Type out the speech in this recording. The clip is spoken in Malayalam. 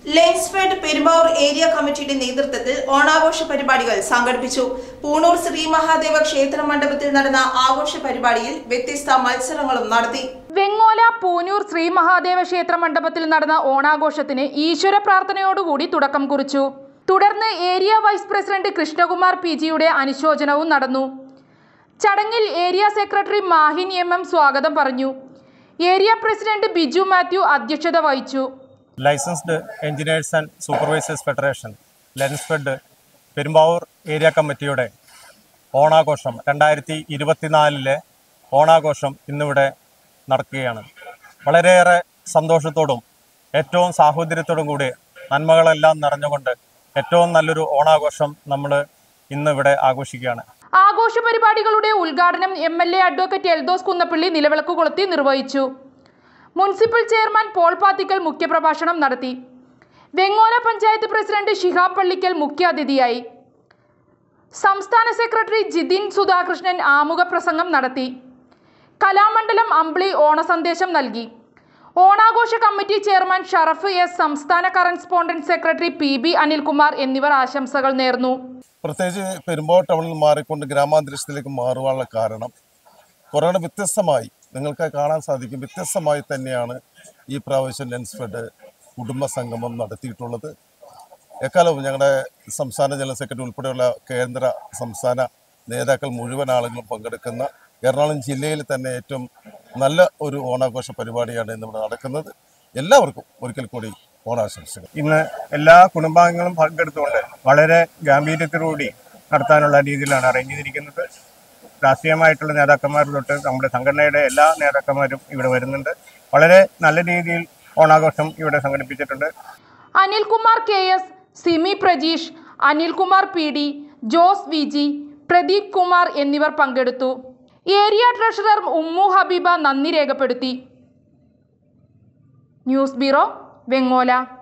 ലെൻസ്ഫെഡ് പെരുമ്പാവൂർ ഏരിയ കമ്മിറ്റിയുടെ നേതൃത്വത്തിൽ ഓണാഘോഷ പരിപാടികൾ സംഘടിപ്പിച്ചു പൂണൂർ ശ്രീ മഹാദേവ ക്ഷേത്ര മണ്ഡപത്തിൽ നടന്ന ആഘോഷ പരിപാടിയിൽ വ്യത്യസ്ത മത്സരങ്ങളും നടത്തി വെങ്ങോല പൂനൂർ ശ്രീ മഹാദേവ ക്ഷേത്ര മണ്ഡപത്തിൽ നടന്ന ഓണാഘോഷത്തിന് ഈശ്വര പ്രാർത്ഥനയോടുകൂടി തുടക്കം കുറിച്ചു തുടർന്ന് area vice president Krishnakumar P ജിയുടെ അനുശോചനവും നടന്നു ചടങ്ങിൽ area secretary Mahin M M സ്വാഗതം പറഞ്ഞു ഏരിയ പ്രസിഡന്റ് ബിജു മാത്യു അധ്യക്ഷത വഹിച്ചു licensed engineers and supervisors federation LENSFED Perumbavoor area കമ്മിറ്റിയുടെ ഓണാഘോഷം രണ്ടായിരത്തി ഇരുപത്തിനാലിലെ ഓണാഘോഷം ഇന്നിവിടെ നടക്കുകയാണ് വളരെയേറെ സന്തോഷത്തോടും ഏറ്റവും സാഹോദര്യത്തോടും കൂടി നന്മകളെല്ലാം നിറഞ്ഞുകൊണ്ട് ഏറ്റവും നല്ലൊരു ഓണാഘോഷം നമ്മൾ ഇന്നിവിടെ ആഘോഷിക്കുകയാണ് ആഘോഷ പരിപാടികളുടെ ഉദ്ഘാടനം M L A advocate Eldhose Kunnappilly നിലവിളക്ക് കൊളുത്തി നിർവഹിച്ചു മുനിസിപ്പൽ ചെയർമാൻ പോൾ പാത്തിക്കൽ മുഖ്യപ്രഭാഷണം നടത്തി വെങ്ങോല പഞ്ചായത്ത് പ്രസിഡന്റ് ഷിഹാബ് പള്ളിക്കൽ മുഖ്യാതിഥിയായി സംസ്ഥാന സെക്രട്ടറി ജിതിൻ സുധാകൃഷ്ണൻ ആമുഖ പ്രസംഗം നടത്തി കലാമണ്ഡലം അമ്പിളി ഓണസന്ദേശം നൽകി ഓണാഘോഷ കമ്മിറ്റി ചെയർമാൻ ഷറഫ് എസ് സംസ്ഥാന correspondent secretary P B Anilkumar എന്നിവർ ആശംസകൾ നേർന്നു പ്രത്യേകിച്ച് പെരുമ്പാവൂർ ടൗണിൽ മാറിക്കൊണ്ട് ഗ്രാമാന്തരീക്ഷത്തിലേക്ക് മാറുവാനുള്ള കാരണം കുറേ വ്യത്യസ്തമായി നിങ്ങൾക്ക് കാണാൻ സാധിക്കും വ്യത്യസ്തമായി തന്നെയാണ് ഈ പ്രാവശ്യം ലെൻസ്ഫെഡ് കുടുംബ സംഗമം നടത്തിയിട്ടുള്ളത് എക്കാലവും ഞങ്ങളുടെ സംസ്ഥാന ജനറൽ സെക്രട്ടറി ഉൾപ്പെടെയുള്ള കേന്ദ്ര സംസ്ഥാന നേതാക്കൾ മുഴുവൻ ആളുകളും പങ്കെടുക്കുന്ന എറണാകുളം ജില്ലയിൽ തന്നെ ഏറ്റവും നല്ല ഒരു ഓണാഘോഷ പരിപാടിയാണ് ഇന്നിവിടെ നടക്കുന്നത് എല്ലാവർക്കും ഒരിക്കൽ കൂടി ഓണാശംസകൾ ഇന്ന് എല്ലാ കുടുംബാംഗങ്ങളും പങ്കെടുത്തുകൊണ്ട് വളരെ ഗാംഭീര്യത്തോടുകൂടി നടത്താനുള്ള രീതിയിലാണ് അറേഞ്ച് ചെയ്തിരിക്കുന്നത് രാഷ്ട്രീയമായിട്ടുള്ള നേതാക്കന്മാർ തൊട്ട് നമ്മുടെ സംഘടനയുടെ എല്ലാ നേതാക്കന്മാരും ഇവിടെ വരുന്നുണ്ട് വളരെ നല്ല രീതിയിൽ ഓണാഘോഷം ഇവിടെ സംഘടിപ്പിച്ചിട്ടുണ്ട് Anilkumar K S Simi Prajeesh Anilkumar P D Jose V G Pradeep Kumar എന്നിവർ പങ്കെടുത്തു ഏരിയ ട്രഷറർ ഉമ്മു ഹബീബ നന്ദി രേഖപ്പെടുത്തി ന്യൂസ് ബ്യൂറോ വെങ്ങോല